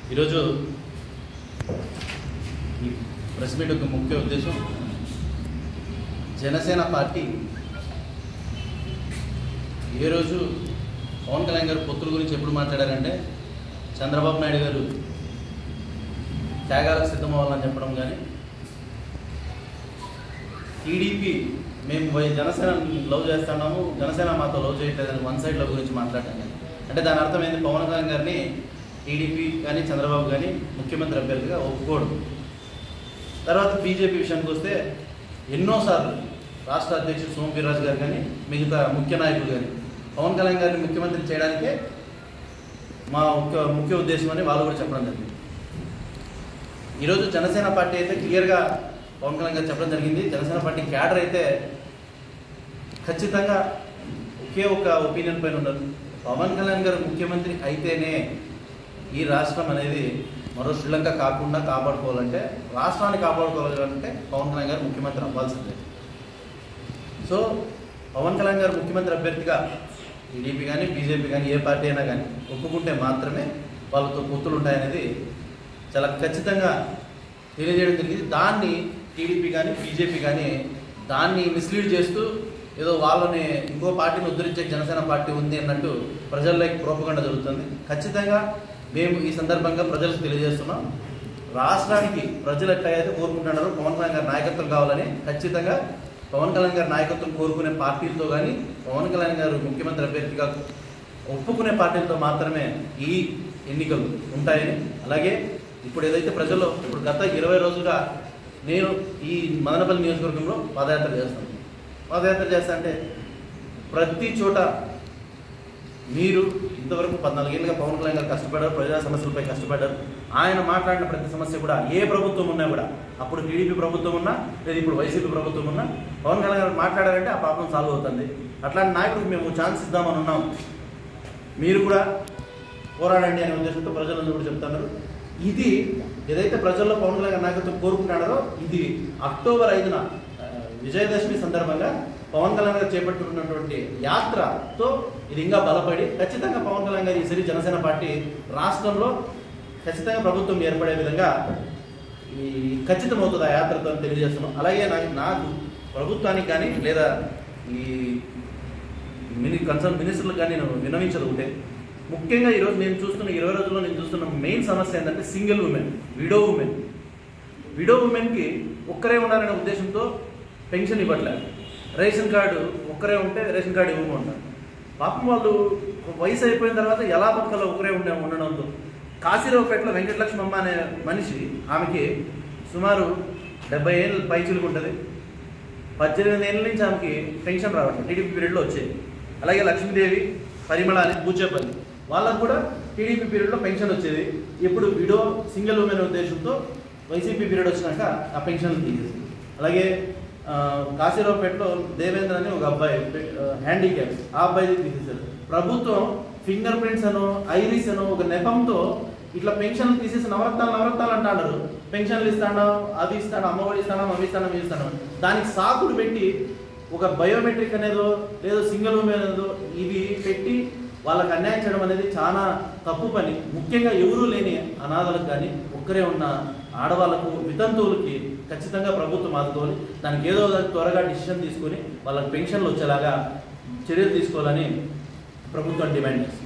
ఈరోజు ఈ press meet యొక్క ముఖ్య ఉద్దేశం జనసేన పార్టీ ఏ రోజు పవన్ కళ్యాణ్ గారు పొత్తుల గురించి ఎప్పుడు మాట్లాడారంటే చంద్రబాబు నాయుడు గారు త్యాగాలకు సిద్ధమవ్వాలని చెప్పడం కానీ టీడీపీ మేము వై- జనసేన లవ్ చేస్తున్నాము జనసేన మాతో లవ్ చేయట్లేదని వన్ సైడ్ లవ్ గురించి మాట్లాడటం కానీ అంటే దాని అర్థం ఏంది పవన్ కళ్యాణ్ గారిని టీడీపీ కానీ చంద్రబాబు కానీ ముఖ్యమంత్రి అభ్యర్థిగా ఒప్పుకోవడం తర్వాత బీజేపీ విషయానికి వస్తే ఎన్నోసార్లు రాష్ట్ర అధ్యక్షుడు సోమ్ వీర్రాజు గారు కానీ మిగతా ముఖ్య నాయకులు కానీ పవన్ కళ్యాణ్ గారిని ముఖ్యమంత్రి చేయడానికే మా ముఖ్య ముఖ్య ఉద్దేశం అని వాళ్ళు కూడా చెప్పడం జరిగింది ఈరోజు జనసేన పార్టీ అయితే క్లియర్గా పవన్ కళ్యాణ్ గారు చెప్పడం జరిగింది జనసేన పార్టీ క్యాడర్ అయితే ఖచ్చితంగా ఒకే ఒక ఒపీనియన్ పైన ఉండదు పవన్ కళ్యాణ్ గారు ముఖ్యమంత్రి అయితేనే ఈ రాష్ట్రం అనేది మరో శ్రీలంక కాకుండా కాపాడుకోవాలంటే రాష్ట్రాన్ని కాపాడుకోవాలంటే పవన్ కళ్యాణ్ గారు ముఖ్యమంత్రి అవ్వాల్సిందే సో పవన్ కళ్యాణ్ గారు ముఖ్యమంత్రి అభ్యర్థిగా టీడీపీ కానీ బీజేపీ కానీ ఏ పార్టీ అయినా కానీ ఒప్పుకుంటే మాత్రమే వాళ్ళతో పొత్తులు ఉంటాయనేది చాలా ఖచ్చితంగా తెలియజేయడం జరిగింది దాన్ని టీడీపీ కానీ బీజేపీ కానీ దాన్ని మిస్లీడ్ చేస్తూ ఏదో వాళ్ళని ఇంకో పార్టీని ఉద్ధరించే జనసేన పార్టీ ఉంది అన్నట్టు ప్రజల్లోకి ప్రోపగండ జరుగుతుంది ఖచ్చితంగా మేము ఈ సందర్భంగా ప్రజలకు తెలియజేస్తున్నాం రాష్ట్రానికి ప్రజలు ఎట్లయితే కోరుకుంటున్నారో పవన్ కళ్యాణ్ గారి నాయకత్వం కావాలని ఖచ్చితంగా పవన్ కళ్యాణ్ గారి నాయకత్వం కోరుకునే పార్టీలతో కానీ పవన్ కళ్యాణ్ గారు ముఖ్యమంత్రి అభ్యర్థిగా ఒప్పుకునే పార్టీలతో మాత్రమే ఈ ఎన్నికలు ఉంటాయని అలాగే ఇప్పుడు ఏదైతే ప్రజల్లో ఇప్పుడు గత ఇరవై రోజులుగా నేను ఈ మదనపల్లి నియోజకవర్గంలో పాదయాత్ర చేస్తాను పాదయాత్ర చేస్తా అంటే ప్రతి చోట మీరు ఇంతవరకు పద్నాలుగేళ్ళుగా పవన్ కళ్యాణ్ గారు కష్టపడ్డారు ప్రజా సమస్యలపై కష్టపడ్డారు ఆయన మాట్లాడిన ప్రతి సమస్య కూడా ఏ ప్రభుత్వం ఉన్నా కూడా అప్పుడు టీడీపీ ప్రభుత్వం ఉన్నా లేదా ఇప్పుడు వైసీపీ ప్రభుత్వం ఉన్నా పవన్ కళ్యాణ్ గారు మాట్లాడారంటే ఆ ప్రాబ్లం సాల్వ్ అవుతుంది అట్లాంటి నాయకుడికి మేము ఛాన్స్ ఇద్దామని ఉన్నాం మీరు కూడా పోరాడండి అనే ఉద్దేశంతో ప్రజలందరూ కూడా చెప్తున్నారు ఇది ఏదైతే ప్రజల్లో పవన్ కళ్యాణ్ గారి నాయకత్వం కోరుకుంటున్నారో ఇది అక్టోబర్ ఐదున ఆ, విజయదశమి సందర్భంగా పవన్ కళ్యాణ్ గారు చేపట్టుకున్నటువంటి యాత్రతో ఇది ఇంకా బలపడి ఖచ్చితంగా పవన్ కళ్యాణ్ గారు ఈసారి జనసేన పార్టీ రాష్ట్రంలో ఖచ్చితంగా ప్రభుత్వం ఏర్పడే విధంగా ఈ ఖచ్చితమవుతుంది ఆ యాత్రతో అని తెలియజేస్తున్నాం అలాగే నాకు నాకు ప్రభుత్వానికి కానీ లేదా ఈ మిని కన్సర్న్ మినిస్టర్లకు కానీ నేను వినవించదు ఒకటే ముఖ్యంగా ఈరోజు నేను చూస్తున్న ఇరవై రోజుల్లో నేను చూస్తున్న మెయిన్ సమస్య ఏంటంటే single women widow women widow ఉమెన్కి ఒక్కరే ఉండాలనే ఉద్దేశంతో పెన్షన్ ఇవ్వట్లేదు రేషన్ కార్డు ఒక్కరే ఉంటే రేషన్ కార్డు ఇవ్వమంటారు పాపం వాళ్ళు వయసు అయిపోయిన తర్వాత ఎలా బతకాలో ఒకరే ఉండే ఉండడంతో కాశీరావుపేటలో వెంకటలక్ష్మమ్మ అనే మనిషి ఆమెకి సుమారు డెబ్బై ఏళ్ళు పైచిలుకు ఉంటుంది పద్దెనిమిది ఏళ్ళ నుంచి ఆమెకి పెన్షన్ రావట్లేదు టీడీపీ పీరియడ్లో వచ్చేది అలాగే లక్ష్మీదేవి పరిమళ అని బూచేపల్లి వాళ్ళకు కూడా టీడీపీ పీరియడ్లో పెన్షన్ వచ్చేది ఇప్పుడు విడో సింగిల్ ఉమెన్ ఉద్దేశంతో వైసీపీ పీరియడ్ వచ్చినాక ఆ పెన్షన్లు తీసేసింది అలాగే ఆ, కాశీరావుపేటలో దేవేంద్ర అని ఒక అబ్బాయి హ్యాండిక్యాప్ ఆ అబ్బాయి తీసేశారు ప్రభుత్వం ఫింగర్ ప్రింట్స్ అనో ఐరిస్ అనో ఒక నెపంతో ఇట్లా పెన్షన్లు తీసేసి నవరత్నాలు నవరత్నాలు అంటాడు పెన్షన్లు ఇస్తాను అవి ఇస్తాను అమ్మఒడి ఇస్తాను అవి ఇస్తాను అవి ఇస్తాను దానికి సాకులు పెట్టి ఒక బయోమెట్రిక్ అనేదో లేదో సింగిల్ ఉమెన్ అనేదో ఇవి పెట్టి వాళ్ళకి అన్యాయం చేయడం అనేది చాలా తప్పు పని ముఖ్యంగా ఎవరూ లేని అనాథలకు కానీ ఒక్కరే ఉన్న ఆడవాళ్ళకు వితంతువులకి ఖచ్చితంగా ప్రభుత్వం ఆదుకోవాలి దానికి ఏదో ఒకటి త్వరగా డిసిషన్ తీసుకొని వాళ్ళకి పెన్షన్లు వచ్చేలాగా చర్యలు తీసుకోవాలని ప్రభుత్వం డిమాండ్ చేస్తుంది